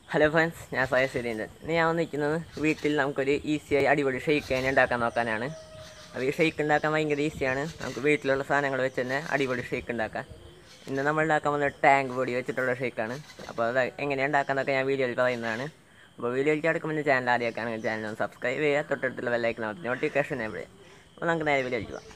hello friends ഞാൻ സയ സുരേന്ദ്രൻ ഇന്ന് ഞാൻ വന്നിരിക്കുന്നത് വീട്ടിൽ നമുക്കൊരു ഈസിയായി അടിപൊളി ഷെയ്ക്ക് തന്നെ ഉണ്ടാക്കാൻ നോക്കാനാണ് അപ്പോൾ ഈ ഷെയ്ക്ക് ഉണ്ടാക്കാൻ ഭയങ്കര ഈസിയാണ് നമുക്ക് വീട്ടിലുള്ള സാധനങ്ങൾ വെച്ച് തന്നെ അടിപൊളി ഷെയ്ക്ക് ഉണ്ടാക്കാം ഇന്ന് നമ്മൾ ഉണ്ടാക്കാൻ വന്ന ടാങ്ക് പൊടി വെച്ചിട്ടുള്ള ഷെയ്ക്കാണ് അപ്പോൾ അത് എങ്ങനെയാണ് ഉണ്ടാക്കാന്നൊക്കെ ഞാൻ വീഡിയോയിൽ പറയുന്നതാണ് അപ്പോൾ വീഡിയോയിൽ കിടക്കുമ്പോൾ ചാനൽ ആദ്യമൊക്കെയാണെങ്കിൽ ചാനൽ ഒന്ന് സബ്സ്ക്രൈബ് ചെയ്യുക തൊട്ടടുത്തുള്ള ബെല്ലൈക്കൻ അമർത്തി നോട്ടിഫിക്കേഷൻ എവിടെ അപ്പോൾ നമുക്ക് നേരെ വീഡിയോയിൽ പോകാം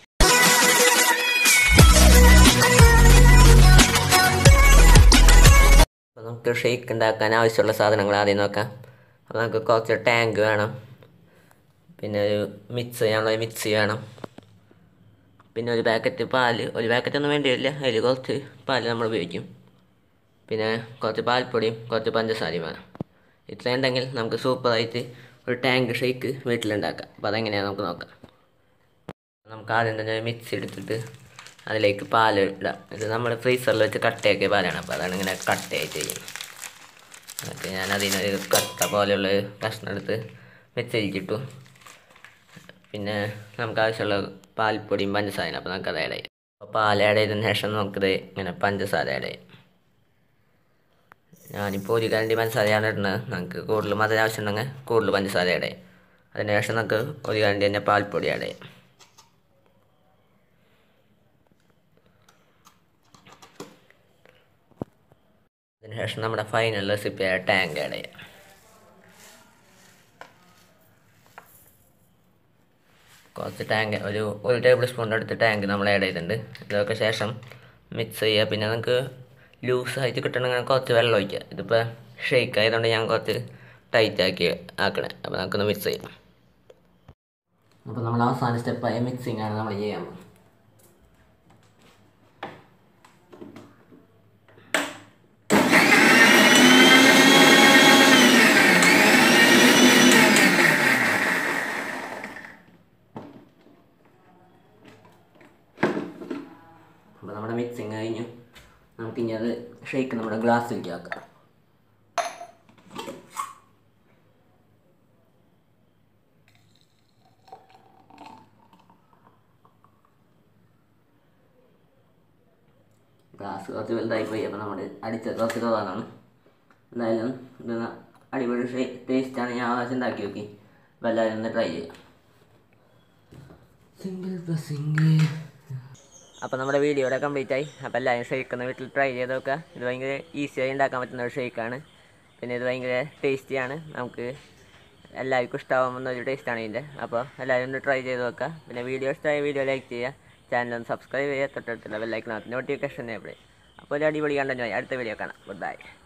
അപ്പോൾ നമുക്ക് ഷെയ്ക്ക് ഉണ്ടാക്കാൻ ആവശ്യമുള്ള സാധനങ്ങൾ ആദ്യം നോക്കാം അപ്പോൾ നമുക്ക് കുറച്ച് ടാങ്ക് വേണം പിന്നെ ഒരു മിക്സ് ചെയ്യാനുള്ള മിക്സി വേണം പിന്നെ ഒരു പാക്കറ്റ് പാല് ഒരു പാക്കറ്റ് ഒന്നും വേണ്ടി വരില്ല അതിൽ കുറച്ച് പാല് നമ്മൾ ഉപയോഗിക്കും പിന്നെ കുറച്ച് പാൽപ്പൊടിയും കുറച്ച് പഞ്ചസാരയും വേണം ഇത്രയും ഉണ്ടെങ്കിൽ നമുക്ക് സൂപ്പറായിട്ട് ഒരു ടാങ്ക് ഷെയ്ക്ക് വീട്ടിലുണ്ടാക്കാം അപ്പോൾ അതെങ്ങനെയാണ് നമുക്ക് നോക്കാം നമുക്ക് ആദ്യം തന്നെ ഒരു മിക്സി എടുത്തിട്ട് അതിലേക്ക് പാൽ ഇടാം ഇത് നമ്മൾ ഫ്രീസറിൽ വെച്ച് കട്ടയാക്കിയ പാലാണ് അപ്പോൾ അതാണ് ഇങ്ങനെ കട്ടയായിട്ട് ചെയ്യുന്നത് എന്നിട്ട് ഞാൻ അതിനൊരു കട്ട പോലെയുള്ള ഒരു കഷ്ണം എടുത്ത് മിക്സിയിലിട്ടു പിന്നെ നമുക്ക് ആവശ്യമുള്ള പാൽപ്പൊടിയും പഞ്ചസാരയും അപ്പോൾ നമുക്ക് അത് ആഡ് ചെയ്യാം അപ്പോൾ പാൽ ആഡ് ചെയ്തതിന് ശേഷം നമുക്കിത് ഇങ്ങനെ പഞ്ചസാര ആഡ് ചെയ്യാം ഞാനിപ്പോൾ ഒരു കരണ്ടി പഞ്ചസാരയാണ് ഇടുന്നത് നമുക്ക് കൂടുതൽ മധുരം ആവശ്യമുണ്ടെങ്കിൽ കൂടുതൽ പഞ്ചസാര ആഡ് ചെയ്യാം അതിന് ശേഷം നമുക്ക് ഒരു കരണ്ടി തന്നെ പാൽപ്പൊടി ആഡ് ചെയ്യാം അതിനുശേഷം നമ്മുടെ ഫൈനൽ റെസിപ്പി ആയ ടാങ്ക് ആഡ് ചെയ്യാം കുറച്ച് ടാങ്ക് ഒരു ഒരു ടേബിൾ സ്പൂൺ എടുത്ത് ടാങ്ക് നമ്മൾ ആഡ് ചെയ്തിട്ടുണ്ട് ഇതൊക്കെ ശേഷം മിക്സ് ചെയ്യുക പിന്നെ നമുക്ക് ലൂസായിട്ട് കിട്ടണമെങ്കിൽ കുറച്ച് വെള്ളം ഒഴിക്കുക ഇതിപ്പോൾ ഷെയ്ക്ക് ആയതുകൊണ്ട് ഞാൻ കുറച്ച് ടൈറ്റ് ആക്കി ആക്കണേ അപ്പോൾ നമുക്കൊന്ന് മിക്സ് ചെയ്യാം അപ്പോൾ നമ്മൾ അവസാന സ്റ്റെപ്പായ മിക്സിംഗ് ആണ് നമ്മൾ ചെയ്യാൻ പോകുന്നത് അപ്പോൾ നമ്മുടെ മിക്സിങ് കഴിഞ്ഞു നമുക്കിനി അത് ഷേക്ക് നമ്മുടെ ഗ്ലാസ്സിലേക്ക് ആക്കാം ഗ്ലാസ് കുറച്ച് വലുതായി പോയി അപ്പോൾ നമ്മൾ അടിച്ചത് കുറച്ച് കുറവാണ് എന്തായാലും ഇത് അടിപൊളി ഷേ ടേസ്റ്റാണ് ഞാൻ ആവശ്യം ഉണ്ടാക്കി നോക്കി അപ്പോൾ എല്ലാവരും ഒന്ന് ട്രൈ ചെയ്യാം സിംഗിൾ സിംഗിൾ അപ്പോൾ നമ്മുടെ വീഡിയോ ഇവിടെ കംപ്ലീറ്റ് ആയി അപ്പോൾ എല്ലാവരും ഷെയ്ക്ക് ഒന്ന് വീട്ടിൽ ട്രൈ ചെയ്ത് നോക്കുക ഇത് ഭയങ്കര ഈസിയായി ഉണ്ടാക്കാൻ പറ്റുന്ന ഒരു ഷെയ്ക്കാണ് പിന്നെ ഇത് ഭയങ്കര ടേസ്റ്റിയാണ് നമുക്ക് എല്ലാവർക്കും ഇഷ്ടമാവുന്ന ഒരു ടേസ്റ്റാണ് ഇതിൻ്റെ അപ്പോൾ എല്ലാവരും ഒന്ന് ട്രൈ ചെയ്ത് നോക്കുക പിന്നെ വീഡിയോ ഇഷ്ടമായ വീഡിയോ ലൈക്ക് ചെയ്യുക ചാനൽ ഒന്ന് സബ്സ്ക്രൈബ് ചെയ്യുക തൊട്ടടുത്തുള്ള ബെല്ലൈക്കനകത്ത് നോട്ടിഫിക്കേഷൻ എവിടെ അപ്പോൾ ഒരു അടിപൊളി കണ്ടന്റ് അടുത്ത വീഡിയോ കാണാം ഗുഡ് ബൈ